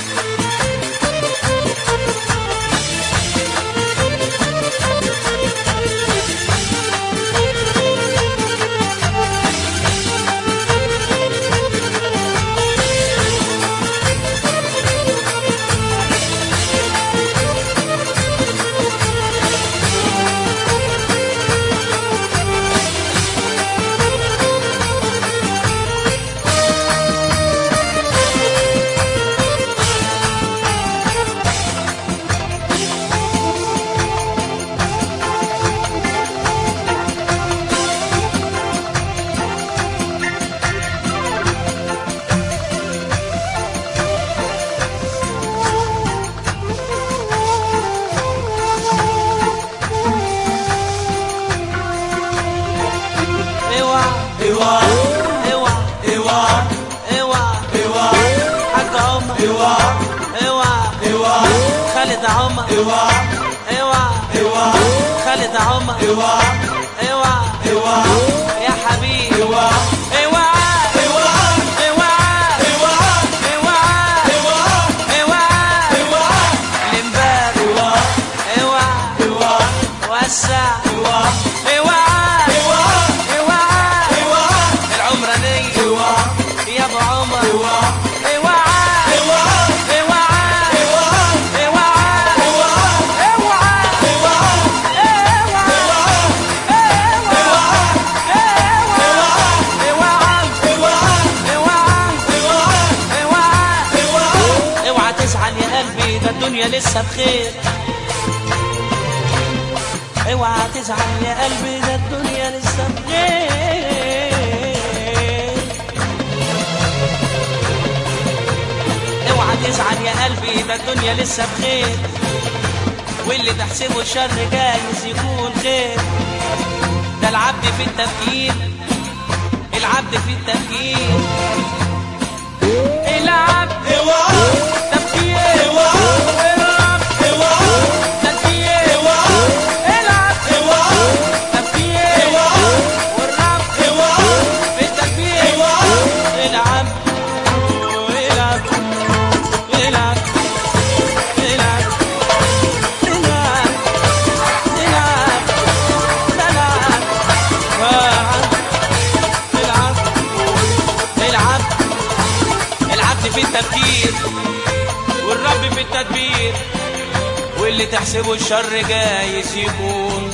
اوعى اوعى اوعى اوعى اوعى اوعى حاج عمر اوعى اوعى اوعى خالد عمر اوعى اوعى اوعى خالد عمر اوعى اوعى اوعى يا حبيبي اوعى اوعى اوعى اوعى اوعى اوعى اوعى اوعى اوعى الامبارح اوعى اوعى اوعى وسع اوعى اوعى اوعى اوعى اوعى العمرانية اوعى يا ابو عمر اوعى اوعى اوعى اوعى اوعى اوعى اوعى اوعى اوعى تزعل يا قلبي ده الدنيا لسه بخير اوعى تزعل يا قلبي ده الدنيا لسه بخير اوعى تزعل يا قلبي ده الدنيا لسه بخير واللي تحسبه شر جايز يكون خير ده العبد في التفكير العبد في التفكير العبد تفكير الرب تفكير العبد تفكير والرب في التفكير العب العب العب العب العب العب العب العب العب العبد في التفكير والرب في التدبير واللي تحسبه الشر جايز يكون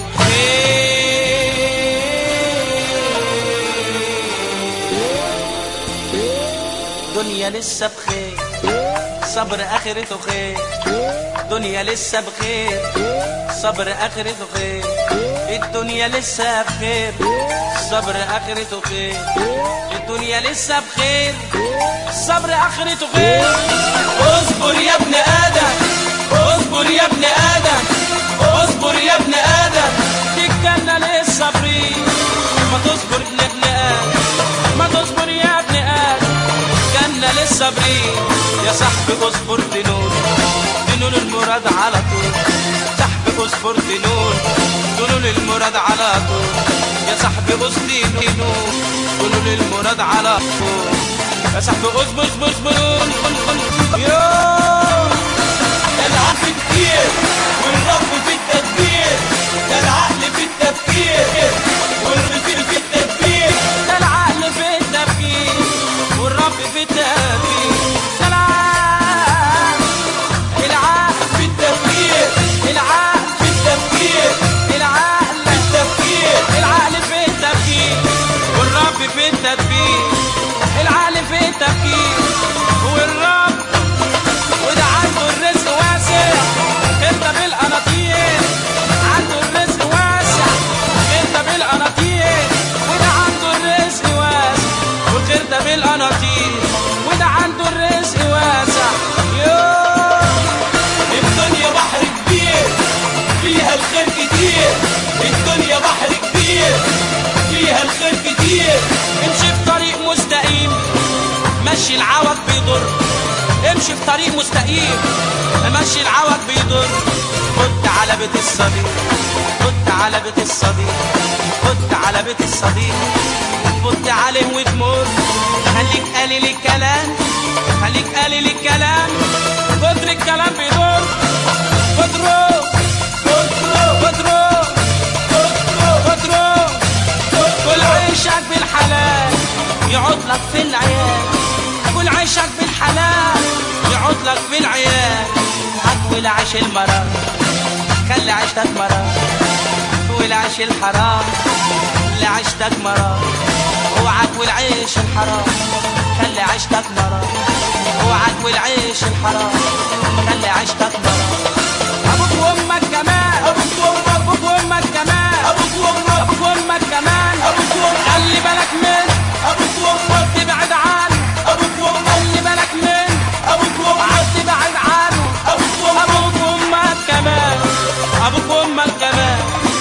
خير دنيا لسه بخير صبر اخرته خير دنيا لسه بخير صبر اخرته خير الدنيا لسه بخير صبر اخرته خير الدنيا لسه بخير صبر اخرته خير اصبر يا ابن ادم اصبر يا ابن ادم اصبر يا ابن ادم دي الجنة للصابرين ما تصبر يا ابن آدم ما تصبر يا ابن آدم جنة للصابرين يا صاحبي اصبر تنول تنول المراد على طول صاحبي اصبر تنول تنول المراد على طول يا صاحبي اصبر تنول تنول المراد على طول يا صاحبي اصبر اصبر اصبر يوه ده العقل كتير والرب في التدبير ده العقل في التفكير والرجل في التدبير ده العقل في التفكير والرب في التفكير ده العقل العقل في التفكير العقل في التفكير العقل في التفكير العقل في التفكير والرب في التدبير العقل في التفكير والرب وده عنده الرزق واسع انت بالقناطير عنده الرزق واسع انت بالقناطير وده عنده الرزق واسع والخير ده بالقناطير وده عنده الرزق واسع يوه الدنيا بحر كبير فيها الخير كتير الدنيا بحر كبير فيها الخير كتير امشي في طريق مستقيم مشي العوج بيضر امشي في طريق مستقيم مشي العوج بيضر خد على بيت الصديق خد على بيت الصديق خد على بيت الصديق خد عليه وتمر خليك قليل الكلام خليك قليل الكلام كتر الكلام بيدور كتره كترو كتره كترو كتره كل عيشك بالحلال يقعد لك في العيال كل عيشك بالحلال يقعد لك في العيال هتقول عيش المرار خلي عيشتك مرار تقول عيش الحرام اللي عيشتك مرار اوعى تقول عيش الحرام خلي عيشتك مرار اوعى تقول عيش الحرام خلي عيشتك مرار ابوك وامك كمان ابوك وامك ابوك وامك كمان ابوك وامك ابوك وامك كمان ابوك وامك خلي بالك من ابوك وامك تبعد عنه ابوك وامك خلي بالك من ابوك وامك تبعد عنه ابوك وامك ابوك وامك كمان ابوك وامك كمان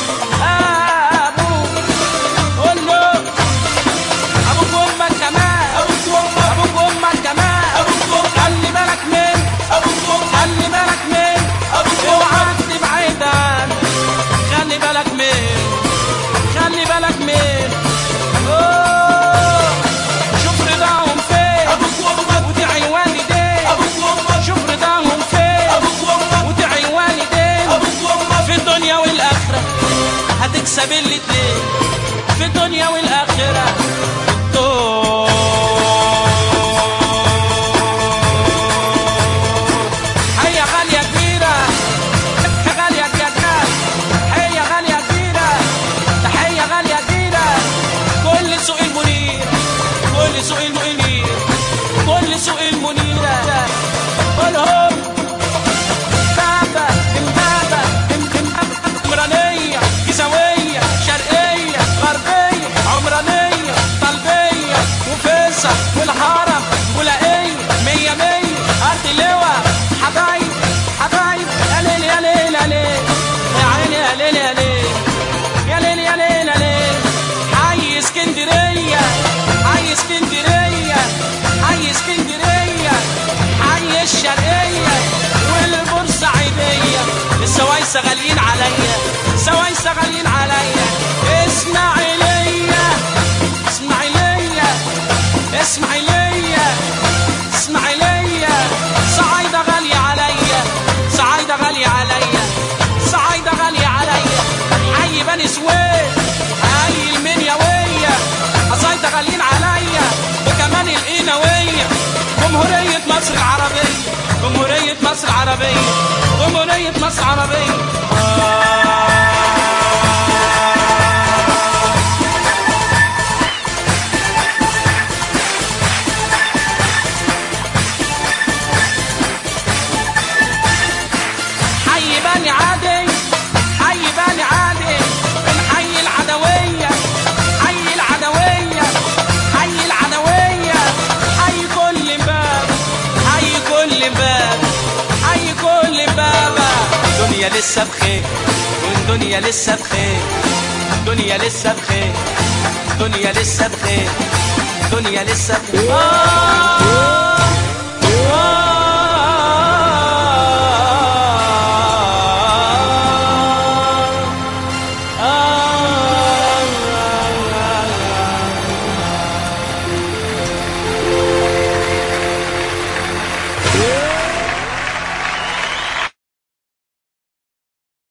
ابوك قول له ابوك وامك كمان ابوك وامك ابوك وامك كمان ابوك وامك خلي بالك من ابوك وامك خلي بالك من ابوك اوعى وامك تبعد عنه خلي بالك من خلي بالك من أوه. شوف رضاهم فين ابوك وامك ودعي والدين ابوك وامك شوف رضاهم فين ابوك وامك ودعي والدين ابوك وامك في الدنيا والآخرة هتكسب الاتنين في الدنيا والآخرة هيا غالية كبيرة غالية جدال هيا غالية كبيرة تحية غالية كبيرة كل سوق المنير كل سوق المنير كل سوق المنيرة قولهم بابا امبابة امبابة عمرانية جزاوية شرقية غربية عمرانية طلبية وفيصل والهرم ولقية مية مية أرض لواء حبايب حبايب يا ليل يا ليل يا ليل يا عيني يا ليل يا ليل يا ليل يا ليل يا ليل حي اسكندرية حي اسكندرية حي اسكندرية حي الشرقية والبورسعيدية السوايسة غاليين عليا السوايسة غاليين عليا اسماعيلية اسماعيلية اسماعيلية اسماعيلية صعايدة غالية عليا صعايدة غالية عليا صعايدة غالية عليا حي بني سويف حي المنيوية قصايدة غاليين عليا وكمان القينوية جمهورية مصر العربية جمهورية مصر العربية جمهورية مصر العربية حي بني عادي حي بني عادي من حي العدوية حي العدوية حي العدوية حي كل باب حي كل باب حي كل باب دنيا لسه بخير والدنيا لسه بخير دنيا لسه بخير دنيا لسه بخير دنيا لسه بخير آه